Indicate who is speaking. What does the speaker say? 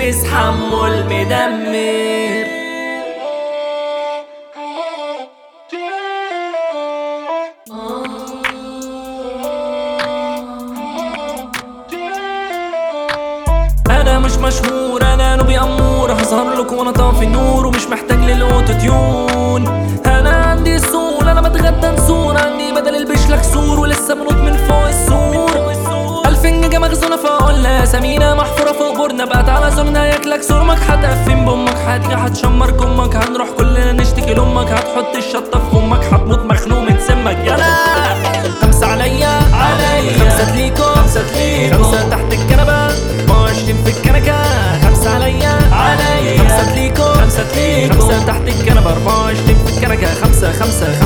Speaker 1: نفس حمل مدمر انا مش مشهور انا نوبي امور هظهر لكم وانا طافي النور ومش محتاج للاوتو تيون انا عندي سول انا بتغدى نسور عندي بدل البشلك سور ولسه بنط من فوق السور ألفين جيجا مخزونة فقلنا سمينة محفورة فوق بورنا بقت على زورنا ياكلك سرمك هتقفين بأمك هتيجي هتشمر كمك هنروح كلنا نشتكي لأمك هتحط الشطة في فمك هتموت مخنوق من سمك يلا خمسة عليا عليا خمسة ليكو خمسة ليكو خمسة تحت الكنبة وعشرين في الكنكة خمسة عليا عليا خمسة ليكو خمسة ليكو خمسة تحت الكنبة أربعة وعشرين في الكنكة خمسة خمسة